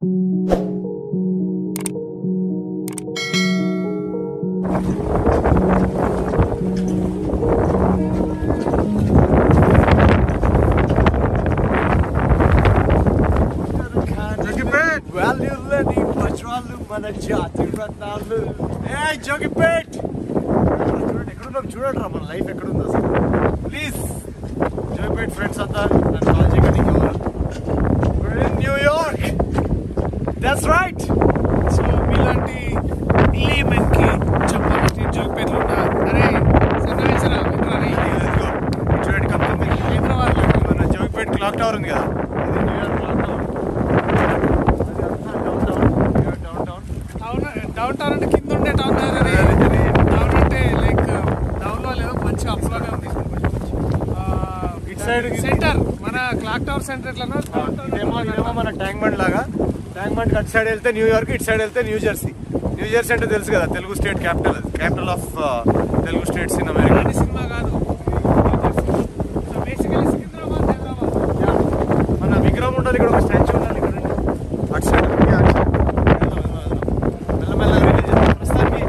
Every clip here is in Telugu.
జోగిపేట్ వాల్యూలని వజ్రాలు మన జాతి రత్నాలు ఏ జోగిపేట్ చూడండి ఎక్కడున్నాం చూడండి రా మన లైఫ్ ఎక్కడుందో అసలు ప్లీజ్ జోగిపేట్ ఫ్రెండ్స్ అంతా నన్ను కాల్ చేయకండి న్యూయార్క్ దట్స్ రైట్ సో మీలాంటి కి చెప్పాలంటే జోగిపేటలో ఉన్న అరే సన్నివేశరా వినరా చూడండి కంపెనీ హైదరాబాద్ మన జోగిపేట్ క్లాక్ టవర్ ఉంది కదా ఇది New York clock tower down town town down town అంటే కింద ఉండే టౌన్ కాదు అది టౌన్ అంటే లైక్ టౌన్ లో లేదో మంచిగా అప్పులోనే ఉంది ఇటు side కి- సెంటర్ మన క్లాక్ టవర్ సెంటర్ ఎట్లా ఇదేమో ఇదేమో మన ట్యాంక్ బండ్ లాగా ట్యాంక్ బండ్ అటు సైడ్ వెళ్తే న్యూయార్క్ ఇటు సైడ్ వెళ్తే న్యూ జెర్సీ న్యూ జెర్సీ అంటే తెలుసు కదా Telugu state capital capital of Telugu states in America అది సినిమా కాదు సో బేసికలీ సికింద్రాబాద్ హైదరాబాద్ మన విగ్రహం ఉండాలి ఇక్కడ ఒక స్టాచ్యూ ఉండాలి ఇక్కడ అటు సైడ్ ఉంది, అటు సైడ్. మెల్లమెల్లగా రిలీజ్ చేద్దాం. ప్రస్తుతానికి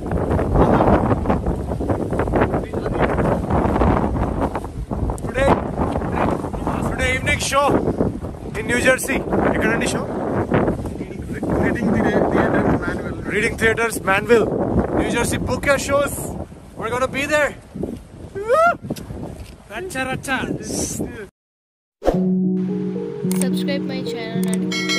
today today evening show in New Jersey ఎక్కడండి show Reading theaters, Manville, New Jersey. Book your shows. We're gonna be there. రచ్చ రచ్చ subscribe my channel and